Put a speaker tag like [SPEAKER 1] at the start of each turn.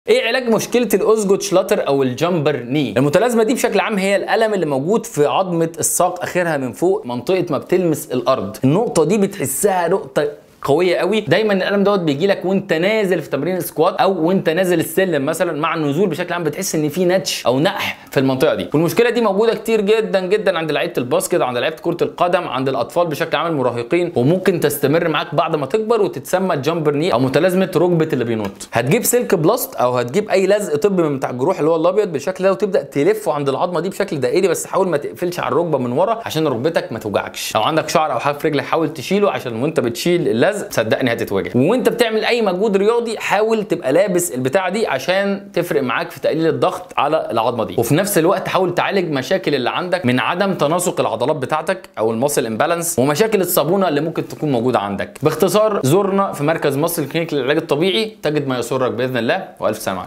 [SPEAKER 1] ايه علاج مشكله الاوزجوت شلاتر او الجامبر ني المتلازمه دي بشكل عام هي الالم اللي موجود في عظمه الساق اخرها من فوق منطقه ما بتلمس الارض النقطه دي بتحسها نقطه قويه قوي دايما الالم دوت بيجي لك وانت نازل في تمرين السكوات او وانت نازل السلم مثلا مع النزول بشكل عام بتحس ان في نتش او نقح في المنطقه دي والمشكله دي موجوده كتير جدا جدا عند لعيبه الباسكت عند لعيبه كره القدم عند الاطفال بشكل عام المراهقين وممكن تستمر معاك بعد ما تكبر وتتسمى الجامبر ني او متلازمه ركبه اللي بينط هتجيب سلك بلاست او هتجيب اي لزق طبي من بتاع الجروح اللي هو الابيض بالشكل ده وتبدا تلفه عند العظمه دي بشكل دائري بس حاول ما تقفلش على الركبه من ورا عشان ركبتك ما توجعكش لو عندك شعر او حاجه في رجلك حاول تشيله عشان وانت بتشيل اللزق صدقني هتتوجع وانت بتعمل اي مجهود رياضي حاول تبقى لابس البتاعه دي عشان تفرق معاك في تقليل الضغط على العظمه دي وفي نفس الوقت حاول تعالج مشاكل اللي عندك من عدم تناسق العضلات بتاعتك او الماسل امبالانس ومشاكل الصابونه اللي ممكن تكون موجوده عندك باختصار زورنا في مركز مصر الكلينيك للعلاج الطبيعي تجد ما يسرك باذن الله والف سلامه عليكم